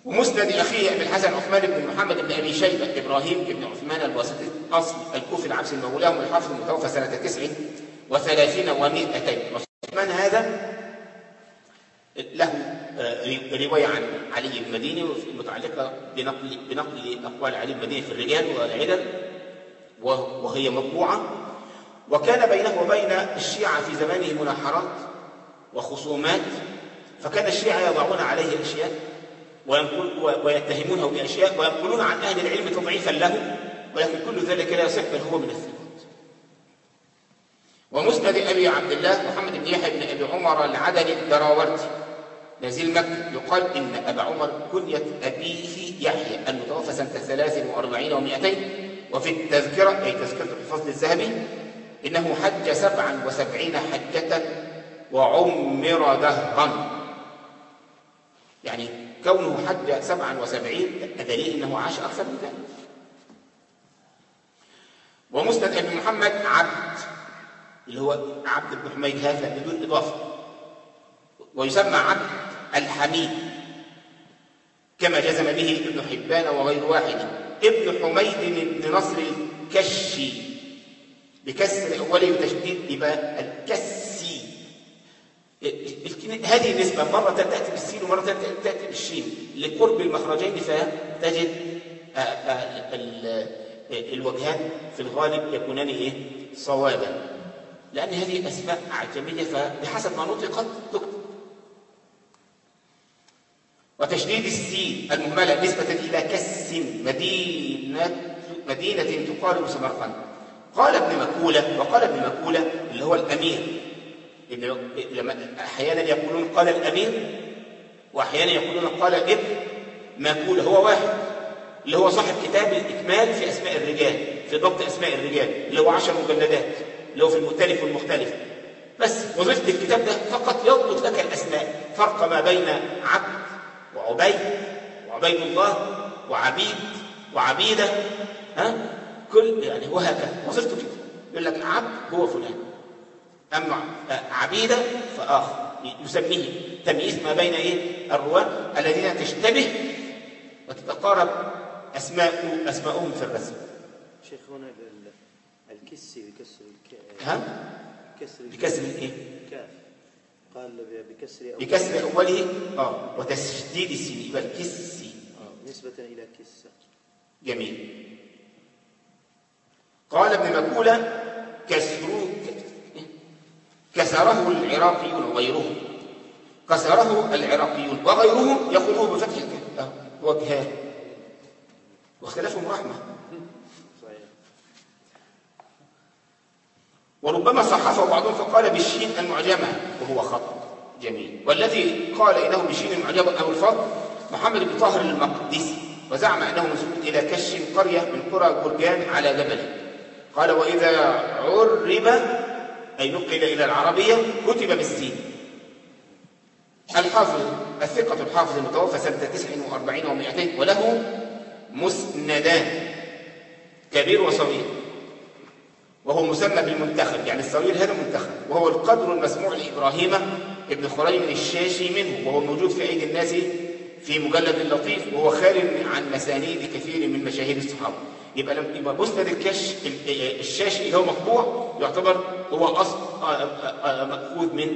ومسند أخيه أبي الحسن عثمان بن محمد بن أبي شيبة إبراهيم بن عثمان الواسطي أصل الكوفي العبسي المولاه الحافظ المتوفى سنة تسع وثلاثين ومائتين عثمان هذا له رواية عن علي المديني متعلقة بنقل بنقل أقوال علي المديني في الرجال والعدد وهي مطبوعة وكان بينه وبين الشيعة في زمانه مناحرات وخصومات فكان الشيعة يضعون عليه أشياء ويتهمونه بأشياء وينقلون عن أهل العلم تضعيفا له ولكن كل ذلك لا يصح بل هو من الثقات ومسند أبي عبد الله محمد بن يحيى بن أبي عمر العدني الدراورتي نزيل مكة يقال إن أبا عمر كنية أبيه يحيى المتوفى سنة 43 و200 وفي التذكرة أي تذكرة الحفظ الذهبي إنه حج سبعا وسبعين حجة وعمر دهرا يعني كونه حج سبعا وسبعين دليل انه عاش اكثر من ذلك ومسند ابن محمد عبد اللي هو عبد بن حميد هذا بدون اضافه ويسمى عبد الحميد كما جزم به ابن حبان وغير واحد ابن حميد بن نصر الكشي بكسر اوله وتشديد يبقى الكسي هذه النسبة مرة تأتي بالسين ومرة تأتي بالشين لقرب المخرجين فتجد الوجهان في الغالب يكونان إيه؟ صوابا لأن هذه أسماء أعجمية فبحسب ما نطقت تكتب وتشديد السين المهملة نسبة إلى كس مدينة مدينة تقارب سمرقند قال ابن مكولة وقال ابن مكولة اللي هو الأمير لما احيانا يقولون قال الامير واحيانا يقولون قال ابن ماكولة هو واحد اللي هو صاحب كتاب الاكمال في اسماء الرجال في ضبط اسماء الرجال اللي هو عشر مجلدات اللي هو في المختلف والمختلف بس وظيفه الكتاب ده فقط يضبط لك الاسماء فرق ما بين عبد وعبيد وعبيد الله وعبيد وعبيده ها كل يعني وهكذا وظيفته كده يقول لك عبد هو فلان أما عبيدة فآخر يسميه تمييز ما بين إيه الرواة الذين تشتبه وتتقارب أسماء أسماءهم في الرسم شيخ هنا الكسي بكسر الك... ها؟ بكسر بكسر الإيه؟ الكاف قال بكسر أول بكسر أوله آه وتشديد السين يبقى الكسي آه. نسبة إلى كسة جميل قال ابن مكولة كسر كسره العراقيون وغيرهم كسره العراقيون وغيرهم يقولون بفتح الكاف وجهان واختلافهم رحمة صحيح وربما صحفه بعضهم فقال بالشين المعجمة وهو خطأ جميل والذي قال إنه بالشين المعجمة أو الفضل محمد بن طاهر المقدسي وزعم أنه منسوب إلى كش قرية من قرى برجان على جبل قال وإذا عرب أي نقل إلى العربية كتب بالسين الحافظ الثقة الحافظ المتوفى سنة 49 و200 وله مسندان كبير وصغير وهو مسمى بالمنتخب يعني الصغير هذا منتخب وهو القدر المسموع لإبراهيم ابن خريم الشاشي منه وهو موجود في أيدي الناس في مجلد لطيف وهو خال عن مسانيد كثير من مشاهير الصحابة يبقى لما يبقى مسند الكش الشاشي اللي هو مطبوع يعتبر هو اصل ماخوذ من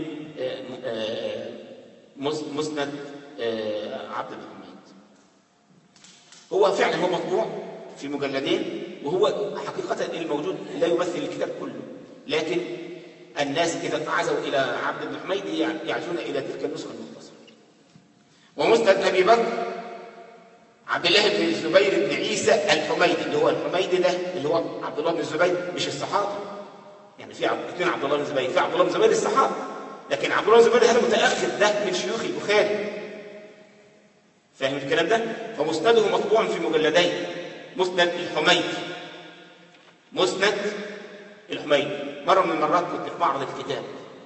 مسند عبد بن حميد هو فعلا هو مطبوع في مجلدين وهو حقيقة الموجود لا يمثل الكتاب كله لكن الناس إذا عزوا إلى عبد بن حميد يعزون إلى تلك النسخة المختصرة ومسند أبي بكر عبد الله بن الزبير بن عيسى الحميدي اللي هو الحميدي ده اللي هو عبد الله بن الزبير مش الصحابي يعني في عبد اثنين عبد الله بن الزبير في عبد الله بن الزبير الصحابي لكن عبد الله بن الزبير هذا متاخر ده من شيوخ البخاري فاهم الكلام ده فمسنده مطبوع في مجلدين مسند الحميدي مسند الحميدي مره من المرات كنت في معرض الكتاب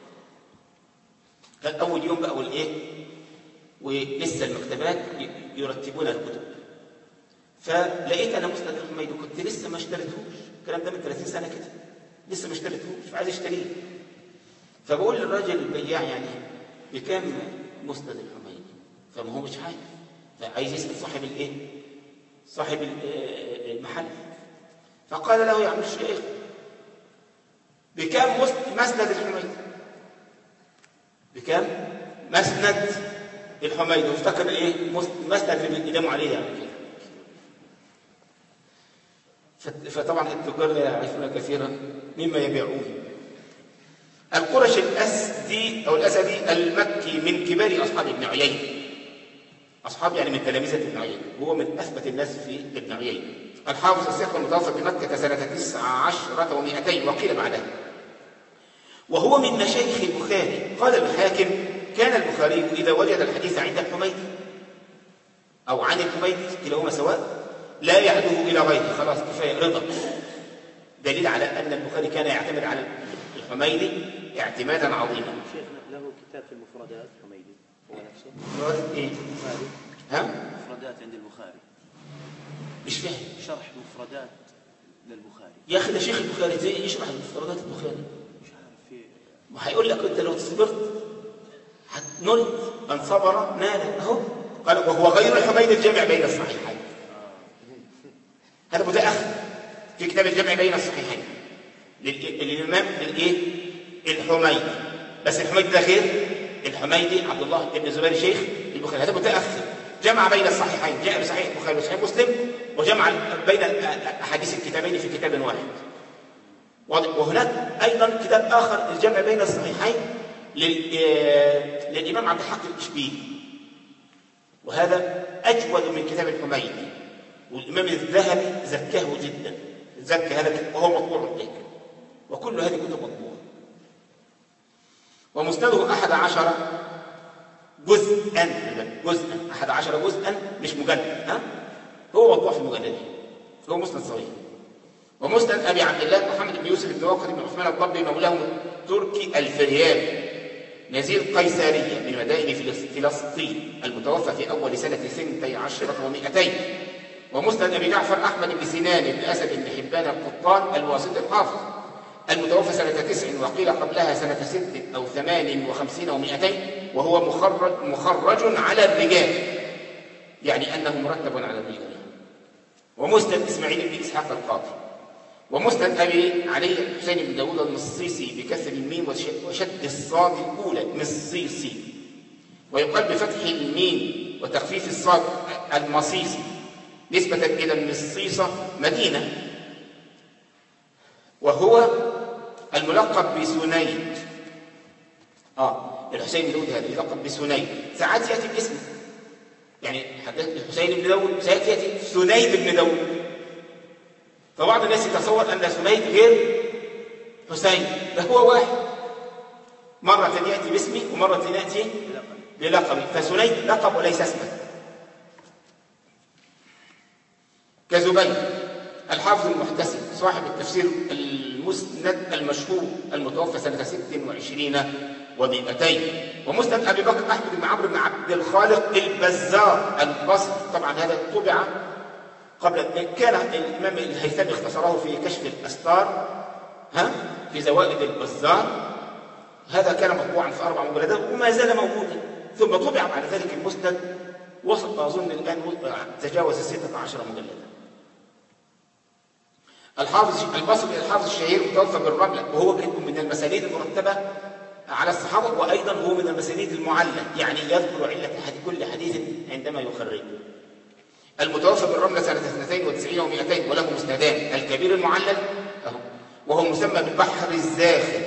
كان اول يوم بقى والايه ولسه المكتبات يرتبون الكتب فلقيت انا مسند الحميدي وكنت لسه ما اشتريتهوش الكلام ده من 30 سنه كده لسه ما اشتريتهوش عايز اشتريه فبقول للراجل البياع يعني بكام مسند الحميدي فما هو مش عارف عايز يسأل صاحب الايه صاحب ال- آه، المحل فقال له يا عم الشيخ بكام مس- مسند الحميد بكام مسند الحميد وافتكر ايه مس- مسند اللي بيقدموا عليه يعني كده فت- فطبعا التجار لا يعرفون كثيرا مما يبيعون القرش الأسدي أو الأسدي المكي من كبار أصحاب ابن عيينة أصحاب يعني من تلامذة ابن عيينة هو من أثبت الناس في ابن عيينة الحافظ الثقة المتوفى بمكة سنة تسع عشرة ومئتين وقيل بعدها وهو من مشايخ البخاري قال الحاكم كان البخاري إذا وجد الحديث عند الحميدي أو عن الحميدي كلاهما سواء لا يعدو إلى غيره خلاص كفاية رضا دليل على أن البخاري كان يعتمد على الحميدي اعتمادا عظيما شيخنا له كتاب في المفردات حميدي هو نفسه مراد ايه البخاري ها مفردات عند البخاري مش فاهم شرح مفردات للبخاري يا اخي ده شيخ البخاري ازاي يشرح مفترضات البخاري مش عارف في ما هيقول لك انت لو صبرت هتنل من صبر نال اهو قال وهو غير الحميد الجامع بين الصحيحين هذا متاخر في كتاب الجمع بين الصحيحين لل- للامام الايه الحميدي بس الحميدي ده غير الحميدي عبد الله بن الزبير شيخ البخاري هذا متاخر جمع بين الصحيحين جاء بصحيح البخاري وصحيح مسلم وجمع بين احاديث الكتابين في كتاب واحد واضح؟ وهناك ايضا كتاب اخر الجمع بين الصحيحين لل- آه، للامام عبد الحق الاشبيلي وهذا اجود من كتاب الحميدي والامام الذهبي زكاه جدا زكى هذا الكتاب وهو مطبوع اليك وكل هذه كتب مطبوعه ومسنده احد عشر جزءا جزءا احد عشر جزءا مش مجلد ها هو مطبوع في المجلدين هو مسند صغير ومسند ابي عبد الله محمد بن يوسف بن وقد بن عثمان الضبي مولاه التركي الفريابي نزيل قيسارية من مدائن فلس- فلسطين المتوفى في أول سنة سنتي عشرة ومئتين ومسند أبي جعفر أحمد بن سنان بن أسد بن حبان القطان الواسط الحافظ المتوفى سنة تسع وقيل قبلها سنة ست أو ثمان وخمسين ومئتين وهو مخرج, مخرج على الرجال يعني أنه مرتب على الرجال ومسند إسماعيل بن إسحاق القاضي ومسند أبي علي حسين بن داود المصيصي بكسر الميم وش- وشد الصاد الأولى مصيصي ويقال بفتح الميم وتخفيف الصاد المصيصي نسبة إلى المصيصة مدينة وهو الملقب بسنيد آه الحسين بن داود هذا يلقب بسنيد ساعات يأتي باسمه يعني حدث الحسين بن داود ساعات يأتي سنيد بن داود فبعض الناس يتصور أن سنيد غير حسين ده هو واحد مرة يأتي باسمه ومرة يأتي بلقبه فسنيد لقب وليس اسما كزبير الحافظ المحتسب صاحب التفسير المسند المشهور المتوفى سنة 26 ومئتين ومسند أبي بكر أحمد بن عمرو بن عبد الخالق البزار البصري طبعا هذا طبع قبل كان الإمام الهيثمي اختصره في كشف الأستار ها في زوائد البزار هذا كان مطبوعا في أربع مجلدات وما زال موجودا ثم طبع بعد ذلك المسند وصل أظن الآن تجاوز الستة عشر مجلدا الحافظ البصري الحافظ الشهير متوفى بالرملة وهو من المسانيد المرتبة على الصحابة وأيضا هو من المسانيد المعلة يعني يذكر علة حديث كل حديث عندما يخرجه المتوفى بالرملة سنة 92 و200 وله مسندان الكبير المعلل أهو وهو مسمى بالبحر الزاخر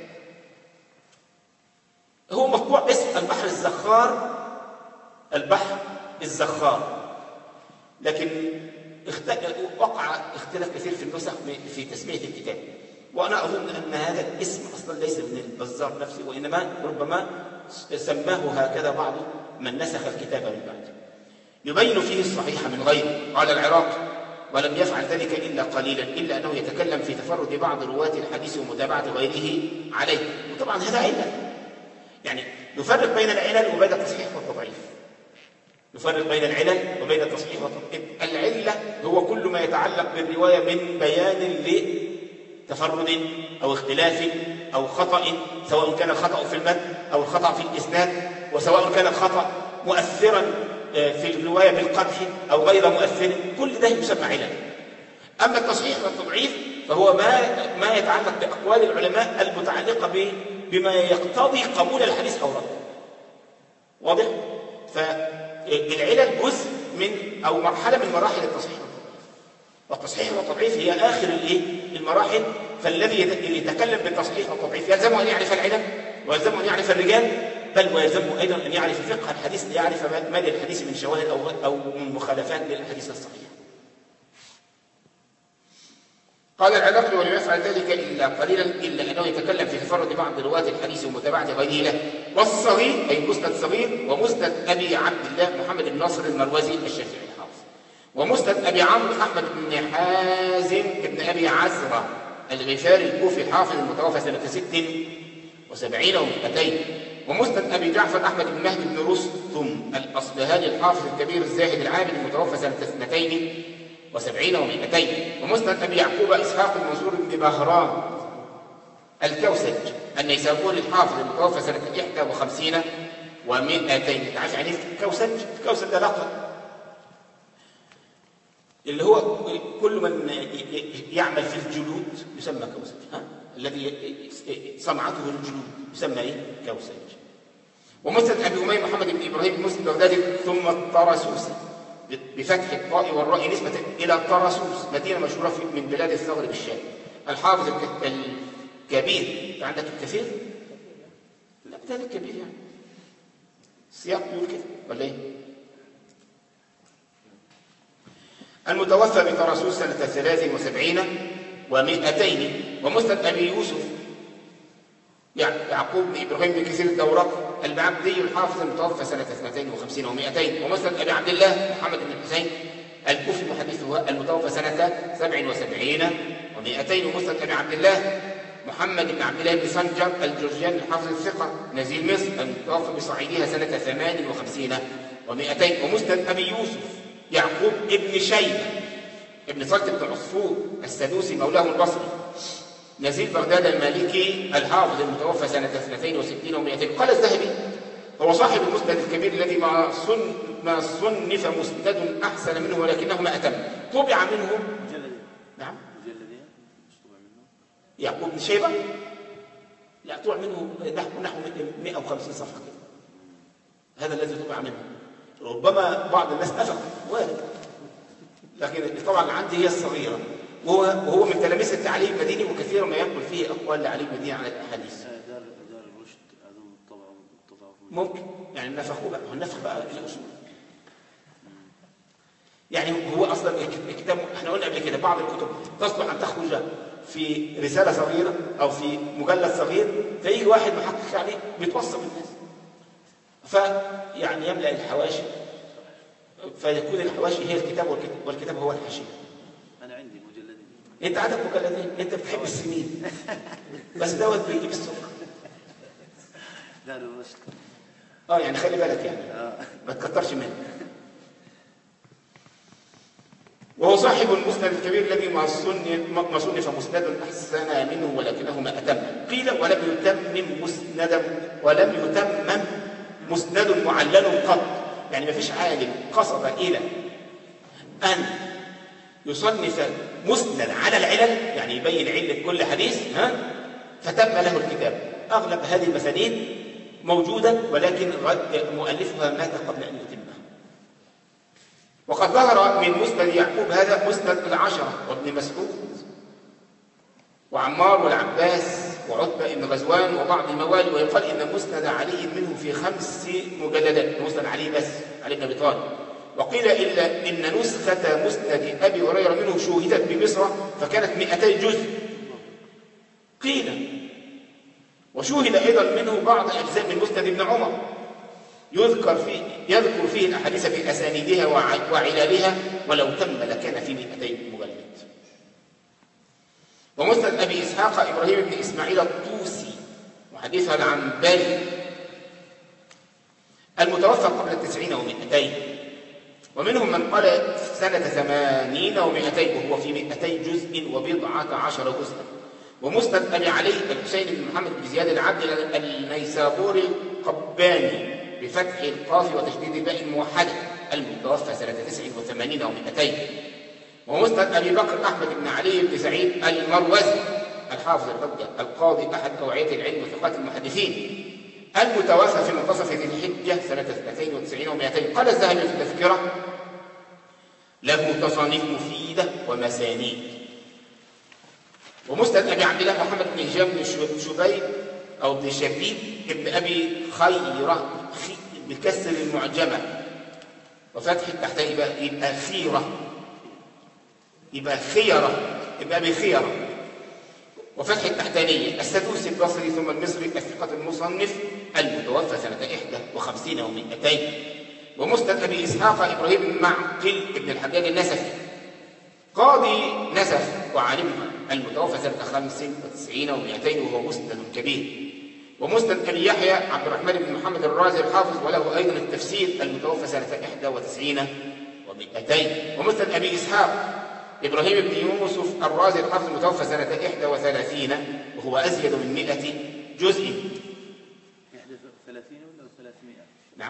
هو مطبوع اسم البحر الزخار البحر الزخار لكن اخت... وقع اختلاف كثير في النسخ في تسمية الكتاب وأنا أظن أن هذا الاسم أصلا ليس من البزار نفسه وإنما ربما سماه هكذا بعض من نسخ الكتاب من بعده يبين فيه الصحيح من غيره قال العراقي ولم يفعل ذلك إلا قليلا إلا أنه يتكلم في تفرد بعض رواة الحديث ومتابعة غيره عليه وطبعا هذا علة يعني نفرق بين العلل وبين التصحيح والتضعيف نفرق بين العلل وبين التصحيح والتضعيف العلة هو كل ما يتعلق بالرواية من بيان لتفرد أو اختلاف أو خطأ سواء كان الخطأ في المتن أو الخطأ في الإسناد وسواء كان الخطأ مؤثرا آه، في الرواية بالقدح أو غير مؤثر كل ده يسمى علل أما التصحيح والتضعيف فهو ما ما يتعلق بأقوال العلماء المتعلقة ب- بما يقتضي قبول الحديث أو رده واضح؟ فالعلل جزء من أو مرحلة من مراحل التصحيح والتصحيح والتضعيف هي آخر الإيه؟ المراحل فالذي يت- يتكلم بالتصحيح والتضعيف يلزمه أن يعرف العلل ويلزمه أن يعرف الرجال بل ويلزمه أيضا أن يعرف فقه الحديث ليعرف ما- ما للحديث من شواهد أو أو من مخالفات للحديث الصحيح. قال العلاقل ولم يفعل ذلك إلا قليلا إلا أنه يتكلم في تفرد بعض رواة الحديث ومتابعة غيره له والصغير أي مسند صغير ومسند أبي عبد الله محمد بن ناصر المروزي الشافعي الحافظ ومسند أبي عمرو أحمد بن حازم بن أبي عزرة الغفاري الكوفي الحافظ المتوفى سنة ست وسبعين ومئتين ومسند أبي جعفر أحمد بن مهدي بن رستم الأصبهاني الحافظ الكبير الزاهد العابد المتوفى سنة اثنتين وسبعين ومئتين ومسند أبي يعقوب إسحاق المنصور بن بهرام الكوسج النيسابوري الحافظ المتوفى سنة إحدى وخمسين ومئتين تعرف يعني إيه الكوسج؟ الكوسج ده لقب اللي هو كل من يعمل في الجلود يسمى كوسج ها؟ الذي صنعته الجلود يسمى ايه؟ كوسج ومسند ابي اميه محمد بن ابراهيم بن مسلم البغدادي ثم الطرسوسي بفتح الطاء والراء نسبة إلى طرسوس مدينة مشهورة في من بلاد الثغر بالشام الحافظ الك- الكبير أنت عندك الكثير؟ لا ده الكبير يعني السياق بيقول كده ولا ايه؟ المتوفى بطرسوس سنة ثلاث وسبعين ومئتين ومسند أبي يوسف يعني يعقوب بن إبراهيم بن كثير الدورق العبدي الحافظ المتوفى سنة 52 و200 ومسند أبي عبد الله محمد بن الحسين الكوفي محدثه المتوفى سنة 77 و200 ومسند أبي عبد الله محمد بن عبد الله بن سنجر الجرجاني الحافظ الثقة نزيل مصر المتوفى بصعيدها سنة 58 و200 ومسند أبي يوسف يعقوب ابن شيبة ابن صلت بن عصفور السدوسي مولاه البصري نزيل بغداد المالكي الحافظ المتوفى سنة 62 و200 قال الذهبي هو صاحب المسند الكبير الذي ما صن ما صنف مسند أحسن منه ولكنه ما أتم طبع منه مجلدين نعم مجلدين مش طبع منه يعقوب بن شيبة لا طبع منه نحو نحو 150 صفحة كده هذا الذي طبع منه ربما بعض الناس أفق وارد لكن طبعا عندي هي الصغيرة وهو وهو من تلاميذ التعليم المديني وكثيرا ما ينقل فيه أقوال لعلي المديني عن الأحاديث آه، دار دار الرشد هذول طبعوا طبعوا في ممكن يعني نفخوه بقى هو نفخ بقى الأصول يعني هو أصلا الكتاب احنا قلنا قبل كده بعض الكتب تصلح أن تخرج في رسالة صغيرة أو في مجلد صغير فيجي واحد محقق عليه بيتوصف الناس فيعني يملأ الحواشي فيكون الحواشي هي الكتاب والكتاب, والكتاب هو الحاشية انا عندي مجلدين انت عندك مجلدين انت بتحب السنين بس دوت بيجيب السكر دار الرشد اه يعني خلي بالك يعني آه. ما تكترش منه وهو صاحب المسند الكبير الذي ما صن- ما صنف مسند احسن منه ولكنه ما اتم قيل ولم يتمم مسندا ولم يتمم مسند معلل قط يعني ما فيش عالم قصد الى ان يصنف مسند على العلل يعني يبين علة كل حديث ها فتم له الكتاب اغلب هذه المسانيد موجوده ولكن غد- مؤلفها مات قبل ان يتمها وقد ظهر من مسند يعقوب هذا مسند العشرة وابن مسعود وعمار والعباس وعتبة بن غزوان وبعض الموالي ويقال إن مسند علي منه في خمس مجلدات مسند علي بس علي بن أبي طالب وقيل إلا إن نسخة مسند أبي هريرة منه شوهدت بمصر فكانت 200 جزء قيل وشوهد أيضا منه بعض أجزاء من مسند ابن عمر يذكر فيه يذكر فيه الاحاديث باسانيدها وع- وعلالها ولو تم لكان في 200 مجلد. ومسند ابي اسحاق ابراهيم بن اسماعيل الطوسي وحديثها العنبري المتوفى قبل التسعين ومئتين ومنهم من قال سنة ثمانين ومئتين وهو في مئتي جزء وبضعة عشر جزءا ومسند أبي علي الحسين بن محمد بن زياد العبد النيسابوري القباني بفتح القاف وتشديد الباء الموحدة المتوفى سنة 89 و200 ومسند أبي بكر أحمد بن علي بن سعيد المروزي الحافظ الحجة القاضي أحد أوعية العلم وثقات المحدثين المتوفى في منتصف ذي الحجة سنة 92 و200 قال الذهبي في التذكرة له تصانيف مفيدة ومسانيد ومسند أبي عبد الله محمد بن هشام بن شبيب أو ابن شبيب ابن أبي خيرة بكسر المعجمة وفتح التحتين يبقى, يبقى خيرة يبقى خيرة يبقى بخيرة وفتح التحتانية السدوسي البصري ثم المصري الثقة المصنف المتوفى سنة 51 و200 ومسند أبي إسحاق إبراهيم بن معقل ابن الحجاج النسفي قاضي نسف وعالمها المتوفى سنة 95 و200 وهو مسند كبير ومسند أبي يحيى عبد الرحمن بن محمد الرازي الحافظ وله أيضا التفسير المتوفى سنة 91 و200 ومسند أبي إسحاق إبراهيم بن يوسف الرازي الحافظ المتوفى سنة 31 وهو أزيد من 100 جزء 31 ولا 300 نعم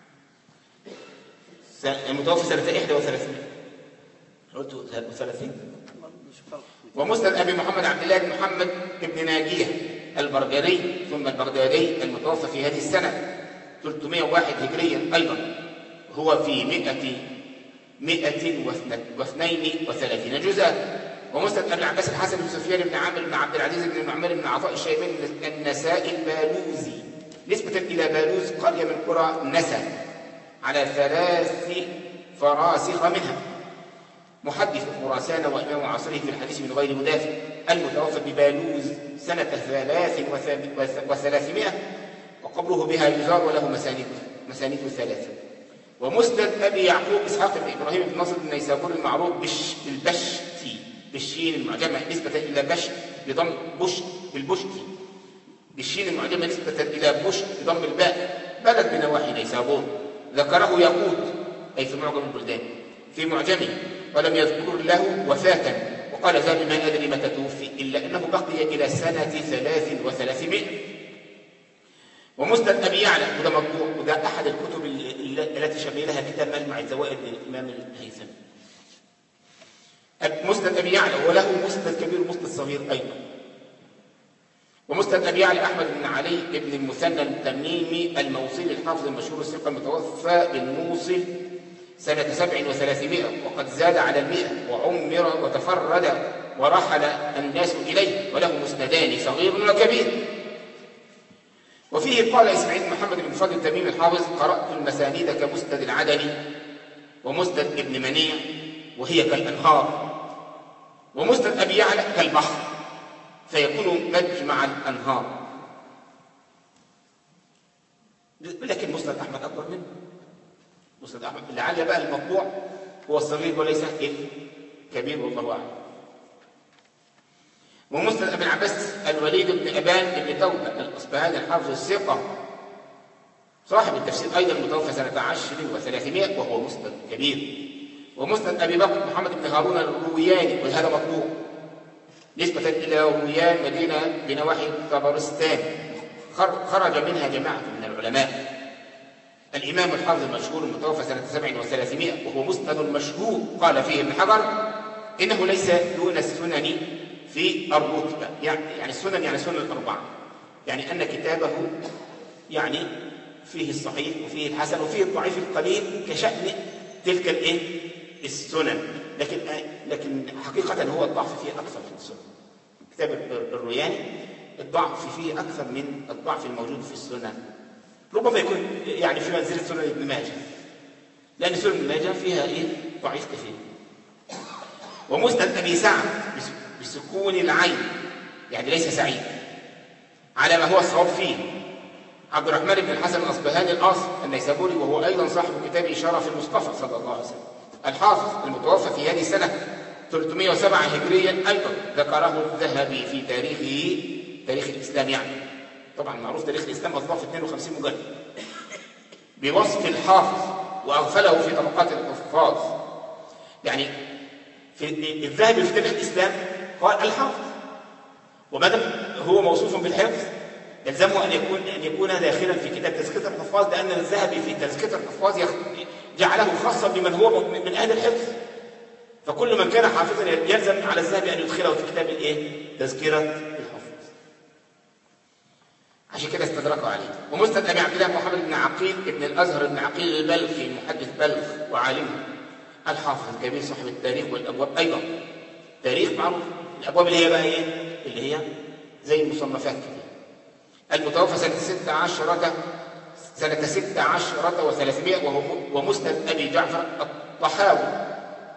المتوفى سنة 31 قلت 30 مش فرق ومسند أبي محمد عبد الله بن محمد بن ناجية البرجري ثم البغدادي المتوفى في هذه السنة 301 هجريا أيضا هو في 100 132 جزءا ومسند أبي العباس الحسن بن سفيان بن عامر بن عبد العزيز بن نعمان بن عطاء الشيباني النسائي البالوزي نسبة إلى بالوز قرية من قرى نسا على ثلاث فراسخ منها محدث خراسان وإمام عصره في الحديث من غير مدافع المتوفى ببالوز سنة ثلاث وثلاثمائة وقبره بها يزار وله مسانيد مسانيد ثلاثة ومسند أبي يعقوب إسحاق بن إبراهيم بن نصر بن نيسابور المعروف بش بالبشتي بالشين المعجمة نسبة إلى بشت بضم بشت بالبشتي بالشين المعجمة نسبة إلى بشت بضم الباء بلد بنواحي نيسابور ذكره ياقوت أي في معجم البلدان في معجمه ولم يذكر له وفاة وقال ذا ما أدري متى توفي إلا أنه بقي إلى سنة ثلاث وثلاثمائة ومسند أبي يعلى وده مطبوع وده أحد الكتب التي شملها كتاب مجمع الزوائد للإمام الهيثمي مسند أبي يعلى وله مسند كبير ومسند صغير أيضا ومسند أبي يعلى أحمد بن علي بن المثنى التميمي الموصلي الحافظ المشهور الثقة المتوفى بالموصل سنة سبع وثلاثمائة وقد زاد على المئة وعمر وتفرد ورحل الناس إليه وله مسندان صغير وكبير وفيه قال إسماعيل بن محمد بن فضل التميم الحافظ قرأت المسانيد كمسند العدني ومسند ابن منيع وهي كالأنهار ومسند أبي يعلى كالبحر فيكون مجمع الأنهار لكن مسند أحمد أكبر منه مسند أحمد لعل بقى المطبوع هو الصغير وليس الكبير والله أعلم ومسند ابن عباس الوليد بن ابان بن توبه الاصبهاني الحافظ الثقه صاحب التفسير ايضا متوفى سنه عشر وثلاثمائة وهو مسند كبير ومسند ابي بكر محمد بن هارون الروياني وهذا مطبوع نسبة إلى رويان مدينة بنواحي طبرستان خرج منها جماعة من العلماء الإمام الحافظ المشهور المتوفى سنة سبع وثلاثمائة وهو مسند مشهور قال فيه ابن حجر إنه ليس دون السنن في الرتبة يعني يعني السنن يعني سنن الأربعة يعني أن كتابه يعني فيه الصحيح وفيه الحسن وفيه الضعيف القليل كشأن تلك الايه السنن لكن لكن حقيقة هو الضعف فيه أكثر في السنن كتاب الروياني الضعف فيه أكثر من الضعف الموجود في السنن ربما يكون يعني في منزلة سنن ابن ماجه لأن سنن ابن ماجه فيها إيه ضعيف كثير ومسند أبي سعد بسكون العين يعني ليس سعيد على ما هو الصواب فيه عبد الرحمن بن الحسن الأصبهاني الأصل النيسابوري وهو أيضا صاحب كتاب شرف المصطفى صلى الله عليه وسلم الحافظ المتوفى في هذه السنة 307 هجريا أيضا ذكره الذهبي في تاريخه تاريخ الإسلام يعني طبعا معروف تاريخ الإسلام أصبح في 52 مجلد بوصف الحافظ وأغفله في طبقات الحفاظ يعني في الذهبي في تاريخ الإسلام قال الحافظ وما دام هو موصوف بالحفظ يلزمه ان يكون ان يكون داخلا في كتاب تزكيه الحفاظ لان الذهبي في تزكيه الحفاظ جعله خاصا بمن هو من من اهل الحفظ فكل من كان حافظا يلزم على الذهبي ان يدخله في كتاب الايه تذكره الحفظ عشان كده استدركوا عليه ومسند ابي عبد الله محمد بن عقيل ابن الازهر بن عقيل البلخي محدث بلخ وعالمه الحافظ الكبير صاحب التاريخ والابواب ايضا تاريخ معروف الابواب اللي هي بقى ايه اللي هي زي المصنفات كده المتوفى سنه 16 سنه 16 و300 وهو ومسند ابي جعفر الطحاوي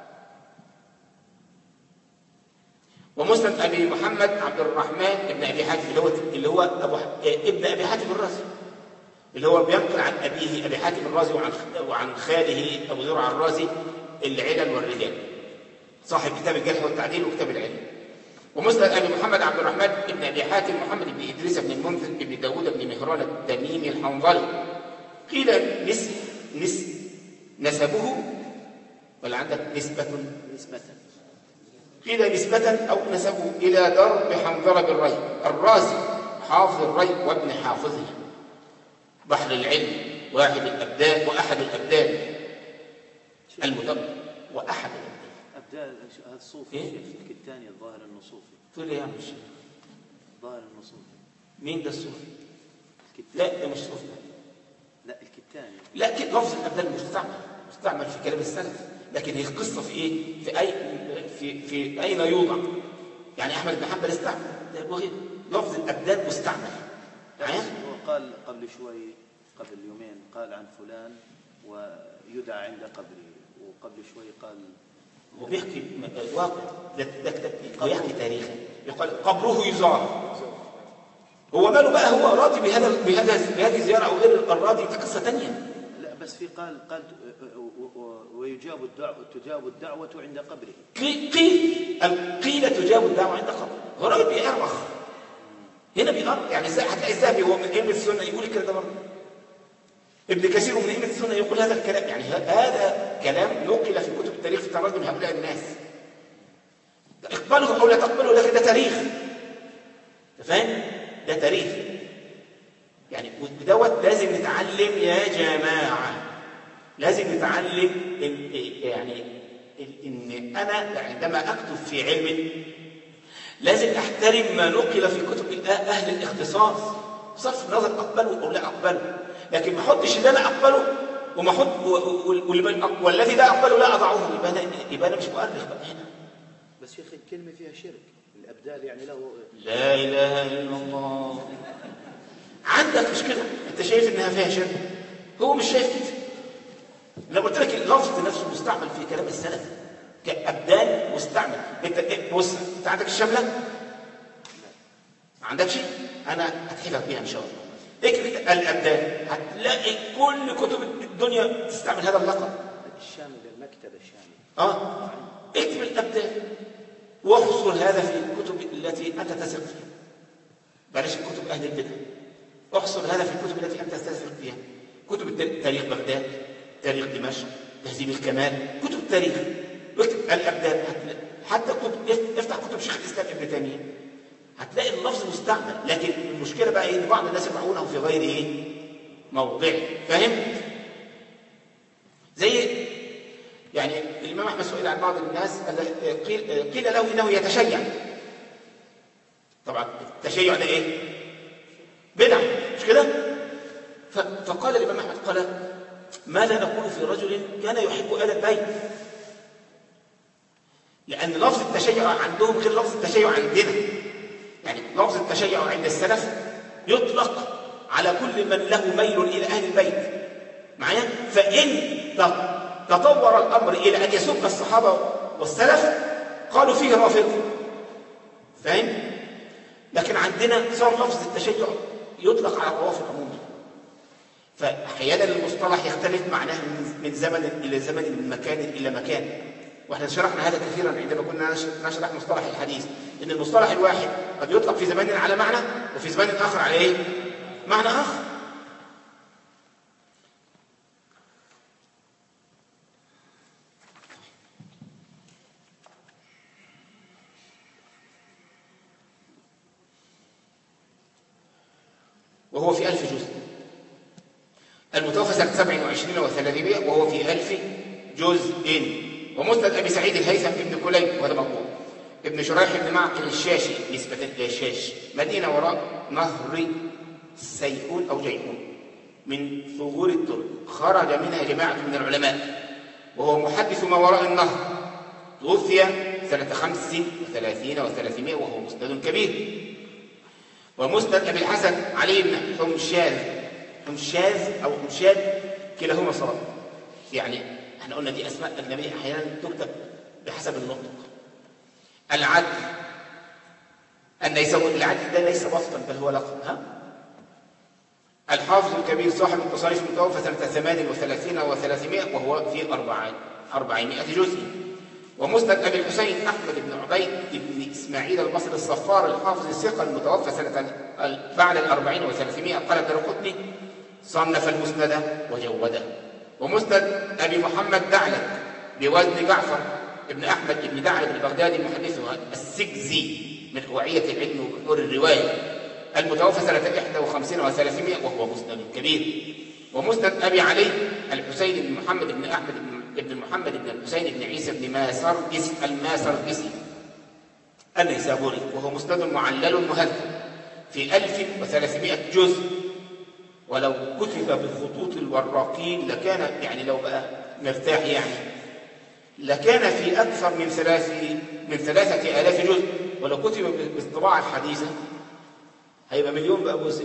ومسند ابي محمد عبد الرحمن ابن ابي حاتم اللي هو اللي هو ابو ح- ابن ابي حاتم الرازي اللي هو بينقل عن ابيه ابي حاتم الرازي وعن وعن خاله ابو زرع الرازي العلل والرجال صاحب كتاب الجرح والتعديل وكتاب العلم ومسند ابي محمد عبد الرحمن ابن ابي حاتم محمد بن ادريس بن المنذر بن داوود بن مهران التميمي الحنظلي قيل نس نس نسبه ولا عندك نسبة نسبة قيل نسبة أو نسبه إلى درب حنظلة بالري الرازي حافظ الري وابن حافظه بحر العلم واحد الأبدان وأحد الأبدان المدبر وأحد الأبدان أبدال هذا الصوفي إيه؟ الشيخ الكتاني الظاهر انه صوفي تقول لي يا عم الشيخ الظاهر انه صوفي مين ده الصوفي؟ الكتاني لا ده مش صوفي لا الكتاني لكن لفظ الأبدان مستعمل مستعمل في كلام السلف لكن هي القصة في إيه؟ في أي في في أين يوضع؟ يعني أحمد بن حنبل استعمل ده وغيره لفظ الأبدان مستعمل معايا؟ هو قال قبل شوي قبل يومين قال عن فلان ويدعى عند قبره وقبل شوي قال هو بيحكي م- واقع ده ده كتاب ويحكي تاريخا يقال قبره يزار هو ماله بقى هو راضي بهذا بهذا بهذه الزياره او غير الراضي دي قصه ثانيه لا بس في قال قال و- و- ويجاب الدعوة تجاب الدعوة عند قبره قيل قيل قيل تجاب الدعوه عند قبر هو راجل بيأرخ هنا بيأرخ يعني ازاي هتلاقي الذهبي هو من ائمه السنه يقول الكلام ده برضه ابن كثير من ائمه السنه يقول هذا الكلام يعني ه- هذا كلام نقل في كتب التاريخ في تراجم هؤلاء الناس اقبله او لا تقبله لكن ده تاريخ أنت فاهم ده تاريخ يعني ودوت لازم نتعلم يا جماعه لازم نتعلم إن يعني ان انا عندما اكتب في علم لازم احترم ما نقل في كتب اهل الاختصاص بصرف النظر اقبله او لا اقبله لكن ما احطش اللي انا اقبله وما احط و- و- واللي- والذي لا اقبله لا اضعه يبقى انا يبقى انا مش مؤرخ بقى هنا بس يا اخي الكلمة فيها شرك الأبدال يعني له لا اله الا الله عندك مش كده انت شايف انها فيها شرك هو مش شايف كده لو قلت لك اللفظ نفسه مستعمل في كلام السلف كابدان مستعمل انت إيه، بص انت عندك الشمله ما عندكش انا هتحفظ بيها ان شاء الله اكتب الابدان هتلاقي كل كتب الدنيا تستعمل هذا اللقب الشامل المكتبة الشامل اه اكتب الابدان واحصر هذا في الكتب التي انت تثق فيها بلاش كتب اهل البدع احصر هذا في الكتب التي انت تثق فيها كتب الت- تاريخ بغداد تاريخ دمشق تهذيب الكمال كتب التاريخ واكتب الابدان هتلاقي- حتى كتب اف- افتح كتب شيخ الاسلام ابن تيميه هتلاقي اللفظ مستعمل لكن المشكله بقى ايه ان بعض الناس يضعونه في غير ايه موضعه فاهم زي يعني الإمام أحمد سئل عن بعض الناس قال- قيل, قيل له إنه يتشيع طبعا التشيع ده إيه؟ بدعة مش كده؟ ف- فقال الإمام أحمد قال ماذا نقول في رجل كان يحب آل البيت لأن لفظ التشيع عندهم غير لفظ التشيع عندنا يعني لفظ التشيع عند السلف يطلق على كل من له ميل إلى أهل البيت معايا فإن ت- تطور الأمر إلى أن يسب الصحابة والسلف قالوا فيه رافض فاهم؟ لكن عندنا صار لفظ التشيع يطلق على الروافض عموما فأحيانا المصطلح يختلف معناه من- من زمن إلى زمن من مكان إلى مكان واحنا شرحنا هذا كثيرا عندما كنا نش- نشرح مصطلح الحديث ان المصطلح الواحد قد يطلق في زمان على معنى وفي زمان اخر على ايه معنى اخر وهو في ألف جزء المتوفى سنة 27 وعشرين وثلاثمائة وهو في ألف جزء ومسند أبي سعيد الهيثم ابن كليب وهذا مقبول ابن شريح بن معقل الشاشي نسبة إلى الشاش مدينة وراء نهر سيئون أو جيئون من ثغور الترك خرج منها جماعة من العلماء وهو محدث ما وراء النهر توفي سنة خمس وثلاثين وثلاثمائة وهو مسند كبير ومسند أبي الحسن علي بن حمشاز حمشاز أو حمشاد كلاهما صواب يعني احنا قلنا دي أسماء أجنبية أحيانا تكتب بحسب النطق العدل النيسابوري العدل ده ليس وصفا بل هو لقب ها الحافظ الكبير صاحب التصاريف المتوفى سنة 38 و300 وهو في 400 جزء ومسند أبي الحسين أحمد بن عبيد بن إسماعيل البصري الصفار الحافظ الثقة المتوفى سنة بعد الأربعين وثلاثمائة قال الدرقطني صنف المسند وجوده ومسند أبي محمد دعلك بوزن جعفر ابن أحمد بن دعلك البغدادي المحدث السجزي من أوعية العلم وبحور الرواية المتوفى سنة 51 و300 وهو مسند كبير ومسند أبي علي الحسين بن محمد بن أحمد بن ابن محمد بن الحسين بن عيسى بن ماسردس الماسردسي النيسابوري وهو مسند معلل مهذب في 1300 جزء ولو كتب بالخطوط الوراقين لكان يعني لو بقى مرتاح يعني لكان في أكثر من ثلاث من ثلاثة آلاف جزء ولو كتب بالطباعة الحديثة هيبقى مليون بقى جزء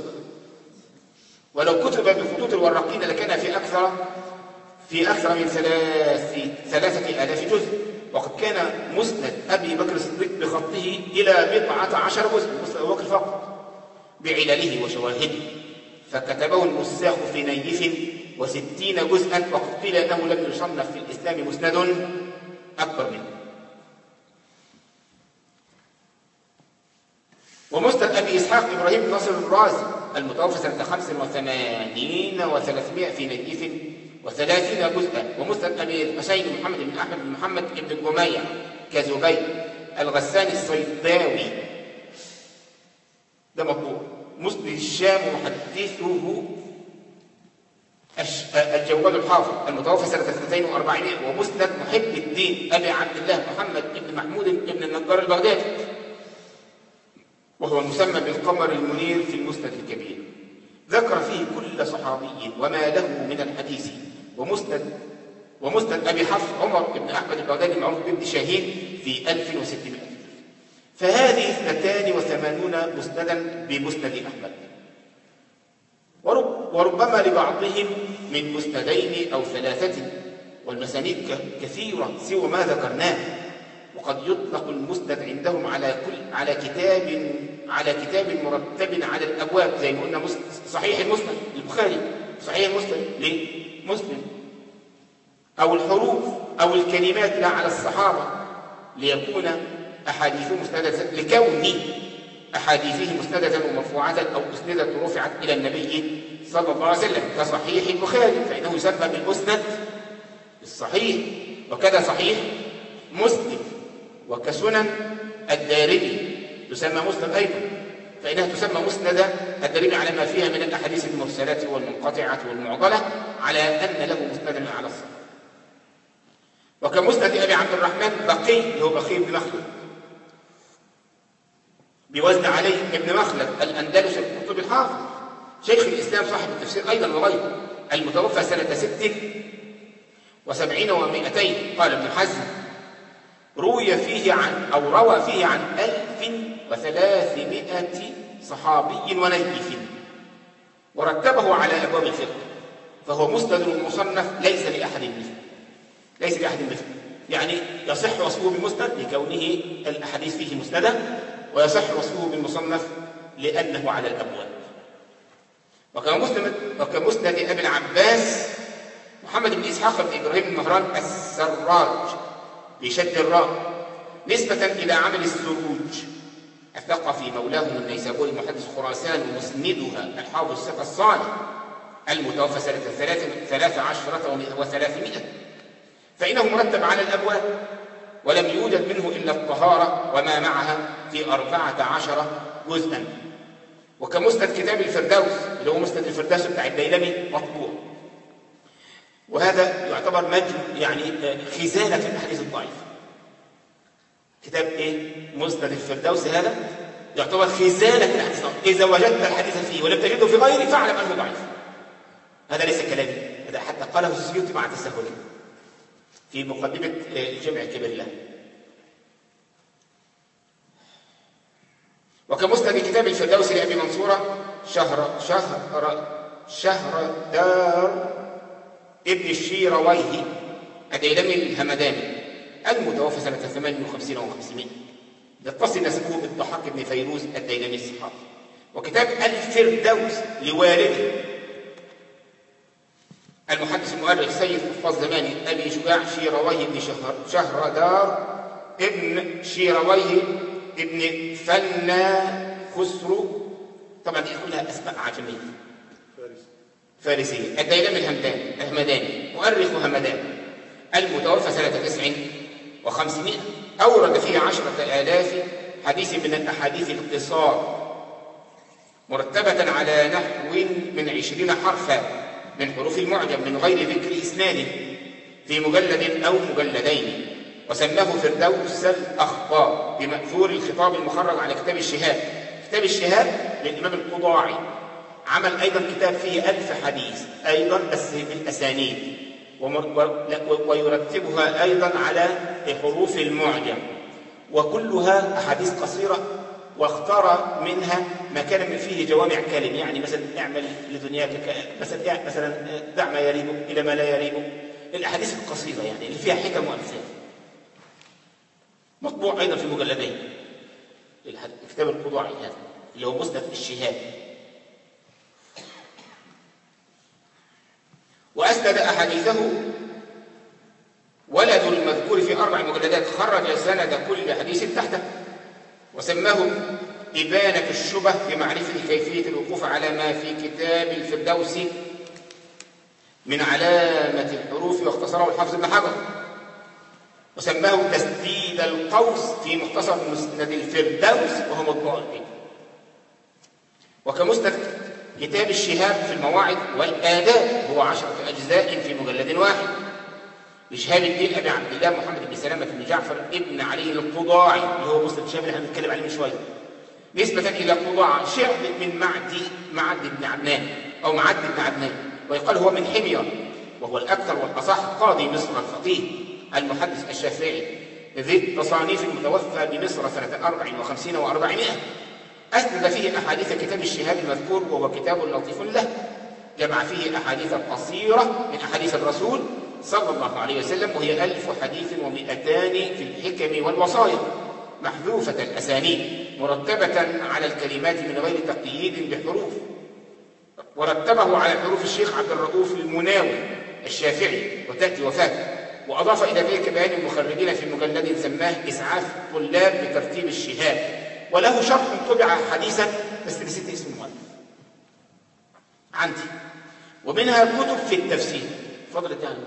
ولو كتب بالخطوط الوراقين لكان في أكثر في أكثر من ثلاث ثلاثة آلاف جزء وقد كان مسند أبي بكر الصديق بخطه إلى بضعة عشر جزء مسند أبي بكر فقط بعلله وشواهده فكتبه النساخ في نيف وستين جزءا وقد قيل أنه لم يصنف في الإسلام مسند أكبر منه ومسند أبي إسحاق إبراهيم بن ناصر الرازي المتوفى سنة 85 و300 في نيف وثلاثين جزءا ومسند أبي الحسين محمد بن أحمد بن محمد بن جميع كزبير الغساني الصيداوي ده مطبوع مسند الشام محدثه الجواد الحافظ المتوفى سنة 2400 ومسند محب الدين أبي عبد الله محمد بن محمود بن النجار البغدادي وهو المسمى بالقمر المنير في المسند الكبير ذكر فيه كل صحابي وما له من الحديث ومسند ومسند أبي حفص عمر بن أحمد البغدادي المعروف بابن شاهين في 1600 فهذه اثنتان وثمانون مسندا بمسند أحمد ورب وربما لبعضهم من مسندين أو ثلاثة والمسانيد كثيرة سوى ما ذكرناه وقد يطلق المسند عندهم على كل على كتاب على كتاب مرتب على الابواب زي ما قلنا صحيح المسند البخاري صحيح المسند ليه؟ مسلم او الحروف او الكلمات لا على الصحابه ليكون احاديثه مسنده لكون احاديثه مسنده ومرفوعه او مسنده رفعت الى النبي صلى الله عليه وسلم كصحيح البخاري فانه يسمى بالمسند الصحيح وكذا صحيح مسلم وكسنن الدارمي تسمى مسند أيضا فإنها تسمى مسندة الدليل على ما فيها من الأحاديث المرسلة والمنقطعة والمعضلة على أن له مسندا على الصحة وكمسند أبي عبد الرحمن بقي اللي هو بقي بن مخلد بوزن علي بن مخلد الأندلس القرطبي الحافظ شيخ الإسلام صاحب التفسير أيضا وغيره المتوفى سنة ست وسبعين ومائتين قال ابن حزم روي فيه عن أو روى فيه عن ألف وثلاثمائة صحابي ونيف ورتبه على أبواب الفقه فهو مسند مصنف ليس لأحد مثله ليس لأحد مثله يعني يصح وصفه بالمسند لكونه الأحاديث فيه مسندة ويصح وصفه بالمصنف لأنه على الأبواب وكمسند وكمسند أبي العباس محمد بن إسحاق بن إبراهيم بن مهران السراج بشد الراء نسبة إلى عمل السروج الثقفي مولاهم النيسابوري محدث خراسان ومسندها الحافظ الثقة الصالح المتوفى سنة ثلاث عشرة وثلاثمائة فإنه مرتب على الأبواب ولم يوجد منه إلا الطهارة وما معها في أربعة عشر جزءا وكمسند كتاب الفردوس اللي هو مسند الفردوس بتاع الديلمي مطبوع وهذا يعتبر مجم يعني آه، خزانة في الأحاديث الضعيفة كتاب إيه؟ مسند الفردوس هذا يعتبر خزانة في الأحاديث الضعيفة إذا وجدت الحديث فيه ولم تجده في غيره فاعلم أنه ضعيف هذا ليس كلامي هذا حتى قاله السيوطي مع تساهله في مقدمة آه، الجمع الكبير له وكمسند كتاب الفردوس لأبي منصورة شهر شهر شهر دار ابن الشيرويه الديلمي الهمداني المتوفى سنة 58 و500 يتصل نسبه بالضحاك بن فيروز الديلمي الصحابي وكتاب الفردوس لوالده المحدث المؤرخ سيد حفاظ زماني أبي شجاع شيرويه بن شهر شهردار ابن شيرويه ابن فنا خسرو طبعا دي كلها أسماء عجمية فارسية الديلمي الهمداني الهمداني مؤرخ همدان المتوفى سنة تسع وخمسمائة أورد فيه عشرة آلاف حديث من الأحاديث القصار مرتبة على نحو من عشرين حرفا من حروف المعجم من غير ذكر إسناد في مجلد أو مجلدين وسماه فردوس الأخبار بمأثور الخطاب المخرج على كتاب الشهاد كتاب الشهاد للإمام القضاعي عمل أيضا كتاب فيه ألف حديث أيضا بس بالأسانيد ويرتبها أيضا على حروف المعجم وكلها أحاديث قصيرة واختار منها ما كان فيه جوامع كلم يعني مثلا اعمل لدنياك مثلا مثلا دع ما يريبك الى ما لا يريبك الاحاديث القصيره يعني اللي فيها حكم وامثال مطبوع ايضا في مجلدين كتاب القضاعي هذا اللي هو مسند الشهاد وأسند أحاديثه ولد المذكور في أربع مجلدات خرج سند كل حديث تحته وسماه إبانة الشبه بمعرفة كيفية الوقوف على ما في كتاب الفردوس من علامة الحروف واختصره الحافظ ابن حجر وسماه تسديد القوس في مختصر مسند الفردوس وهو مطبوع وكمسند كتاب الشهاب في المواعظ والآداب هو عشرة أجزاء في مجلد واحد لشهاب الدين أبي عبد الله محمد بن سلامة بن جعفر ابن علي القضاعي اللي هو مسلم شهاب اللي هنتكلم عليه من شوية نسبة إلى قضاعة شعب من معدي معد بن عدنان أو معد بن عدنان ويقال هو من حمير وهو الأكثر والأصح قاضي مصر الفقيه المحدث الشافعي ذي التصانيف المتوفى بمصر سنة 54 و400 أسند فيه أحاديث كتاب الشهاب المذكور وهو كتاب لطيف له جمع فيه أحاديث قصيرة من أحاديث الرسول صلى الله عليه وسلم وهي ألف حديث ومئتان في الحكم والوصايا محذوفة الأسانيد مرتبة على الكلمات من غير تقييد بحروف ورتبه على حروف الشيخ عبد الرؤوف المناوي الشافعي وتأتي وفاته وأضاف إلى ذلك بيان المخرجين في مجلد سماه إسعاف الطلاب بترتيب الشهاب وله شرح طبع حديثا بس نسيت اسم المؤلف عندي ومنها كتب في التفسير فضل الدعاء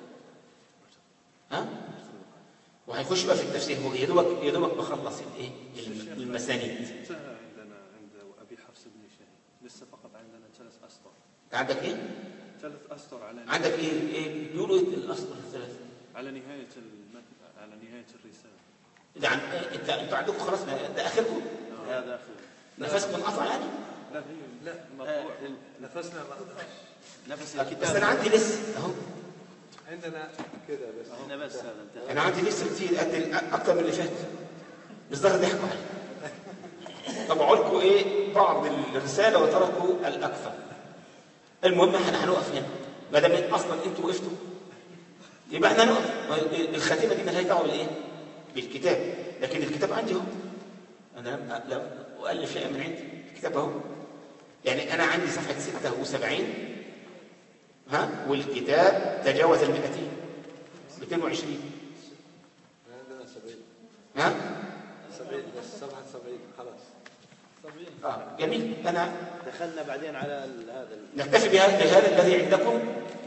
ها وهيخش بقى في التفسير هو يا دوبك يا دوبك بخلص الايه المسانيد عندنا عند ابي حفص بن شهيد لسه فقط عندنا ثلاث اسطر عندك ايه ثلاث اسطر على عندك ايه ايه بيقولوا ايه الاسطر الثلاثه على نهايه المتن على نهايه الرساله ده عن... انت انتوا عندكم خلاص ده اخركم هذا اخر نفسكم قطع يعني لا هي لا مطبوع نفسنا ما نفس بس الكتاب انا عندي لسه اهو عندنا كذا بس هنا بس هذا انتهى انا عندي لسه كتير قد اكتر من اللي فات بالظاهر ضحكوا علي طبعوا لكم ايه بعض الرساله وتركوا الاكثر المهم احنا هنقف هنا ما دام اصلا انتوا وقفتوا يبقى احنا نقف الخاتمه دي مالهاش دعوه بالايه؟ بالكتاب لكن الكتاب عندي اهو انا لم لم اؤلف شيئا من عندي الكتاب اهو يعني انا عندي صفحه 76 ها والكتاب تجاوز ال 200 220 عندنا 70 ها 70 بس 77 خلاص اه جميل انا دخلنا بعدين على ال- هذا ال- نكتفي بهذا بهذا الذي عندكم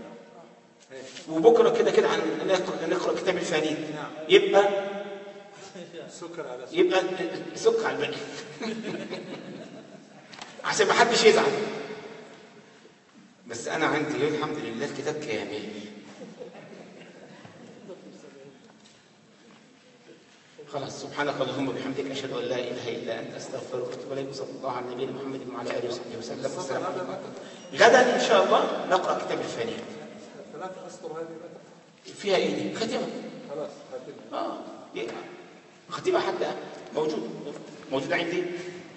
وبكره كده كده عن نقرا نقرا كتاب الفريد يبقى سكر على سكر يبقى سك على الباقي عشان ما حدش يزعل بس انا عندي الحمد لله الكتاب كامل خلاص سبحانك اللهم وبحمدك اشهد ان لا اله الا انت استغفرك واتوب اليك وصلى الله على نبينا محمد وعلى اله وصحبه وسلم والسلام عليكم غدا ان شاء الله نقرا كتاب الفانيه ثلاث اسطر هذه متى؟ فيها ايه دي؟ ختمه خلاص هاتين اه إيه؟ ختمه حتى موجود موجوده عندي